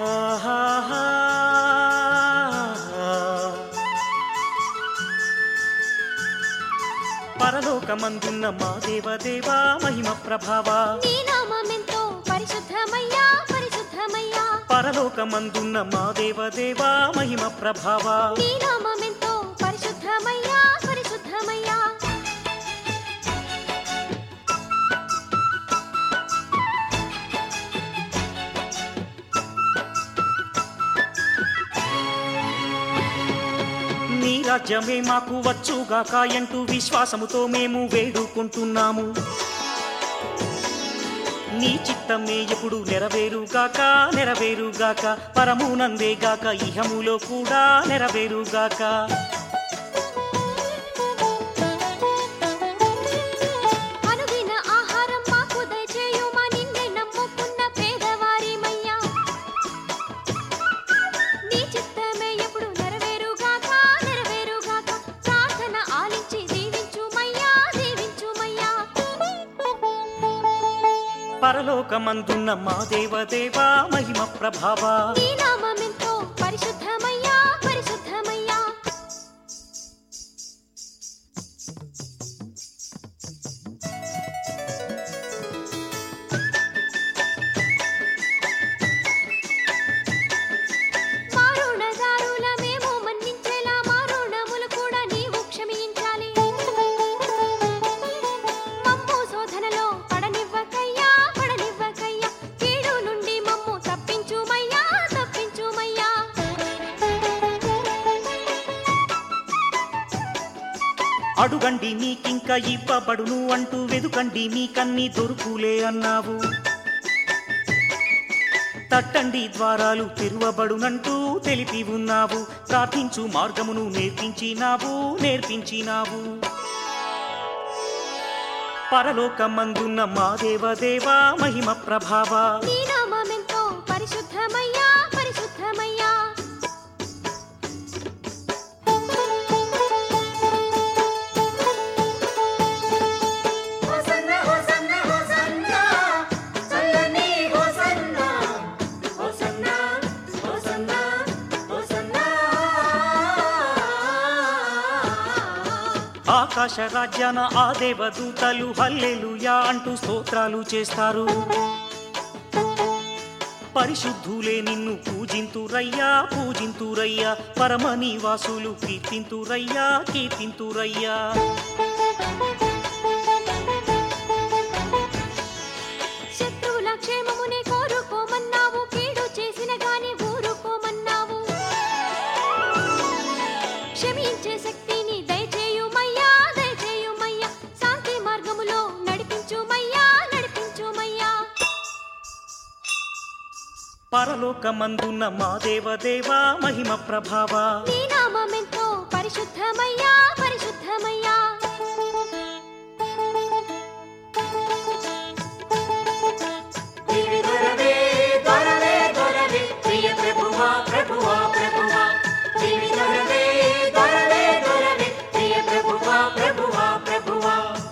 ఆహాహా. పరలోకమందున్న మా దేవదేవా మహిమ ప్రభావా నీ నామమెంతో పరిశుద్ధమయ్యా పరిశుద్ధమయ్యా పరలోకమందున్న మా దేవదేవా మహిమ ప్రభావా నీ నామమెంతో పరిశుద్ధమయ్యా పరిశుద్ధమయ్యా నీ రాజ్యమే మాకు వచ్చుగాక అంటూ విశ్వాసముతో మేము వేడుకుంటున్నాము నీ చిత్తమే ఎప్పుడు నెరవేరుగాక నెరవేరుగాక పరమునందేగాక ఇహములో కూడా నెరవేరుగాక అనుదిన ఆహారం మాకు దయచేయుమా నిన్నే నమ్ముకున్న పేదవారిమయ్యా నీ చిత్తమే ఎప్పుడు నెరవేరుగాక నెరవేరుగాక ప్రార్థన ఆలించి దీవించుమయ్యా దీవించుమయ్యా పరలోకమందున్న మా దేవదేవా మహిమ ప్రభావా నీ నామమెంతో పరిశుద్ధమయ్యా పరిశుద్ధమయ్యా మా రుణదారుల మేము మన్నించేలా మా రుణములు కూడా నీవు క్షమించాలి మమ్ము శోధనలో పడనివ్వకయ్యా పడనివ్వకయ్యా కీడు నుండి మమ్ము తప్పించుమయ్యా తప్పించుమయ్యా అడుగండి మీకింక ఇవ్వబడును అంటూ వెదుకండి మీకన్ని దొరుకులే అన్నావు తట్టండి ద్వారాలు తెరువబడునంటూ తెలిపి ఉన్నావు ప్రార్థించు మార్గమును నేర్పించినావు నేర్పించినావు పరలోకమందున్న మా దేవదేవా మహిమ ప్రభావా నీ నామమెంతో పరిశుద్ధమయ్యా పరిశుద్ధమయ్యా హోసన్న హోసన్న హోసన్న చల్లని హోసన్న హోసన్న హోసన్న హోసన్న ఆకాశ రాజ్యాన ఆ దేవదూతలు హల్లెలూయా అంటూ స్తోత్రాలు చేస్తారు పరిశుద్ధులే నిన్ను పూజింతురయ్యా పూజింతురయ్యా పరమ నివాసులు కీర్తింతురయ్యా కీర్తింతురయ్యా శత్రువుల క్షేమమునే కోరుకోమన్నావు కీడు చేసిన గాని ఊరుకోమన్నావు క్షమించే శక్తిని దయచేయుమయ్యా దయచేయుమయ్యా శాంతి మార్గములో నడిపించుమయ్యా నడిపించుమయ్యా పరలోకమందున్న మా దేవదేవా మహిమ ప్రభావా నీ నామమెంతో పరిశుద్ధమయ్యా పరిశుద్ధమయ్యా దేవి దొరవే దొరవే దొరవే ప్రియ ప్రభువా ప్రభువా ప్రభువా దేవి దొరవే దొరవే దొరవే ప్రియ ప్రభువా ప్రభువా ప్రభువా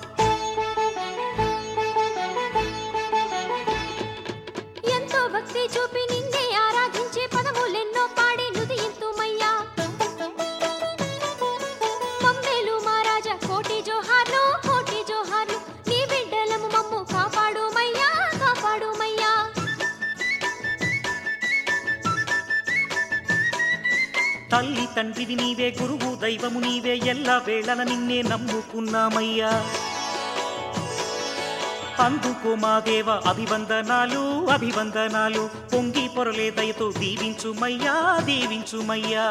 ఎంతో భక్తి చూపి నిన్నే ఆరాధించే పదములెన్నో పాడి నుదియింతుమయ్యా మమ్మేలు మహారాజా కోటి జోహార్లు కోటి జోహార్లు నీ బిడ్డలము మమ్ము కాపాడుమయ్యా కాపాడుమయ్యా తల్లి తండ్రివి నీవే గురువు దైవము నీవే ఎల్ల వేళన నిన్నే నమ్ముకున్నామయ్యా అందుకో మా దేవ అభివందనాలు అభివందనాలు పొంగి పొరలే దయతో దీవించుమయ్యా దీవించుమయ్యా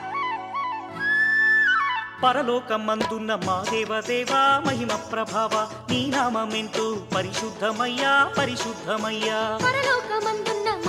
పరలోకమందున్న మా దేవదేవా మహిమ ప్రభావ నీ నామమెంతో పరిశుద్ధమయ్యా పరిశుద్ధమయ్యా పరలోకమందున్న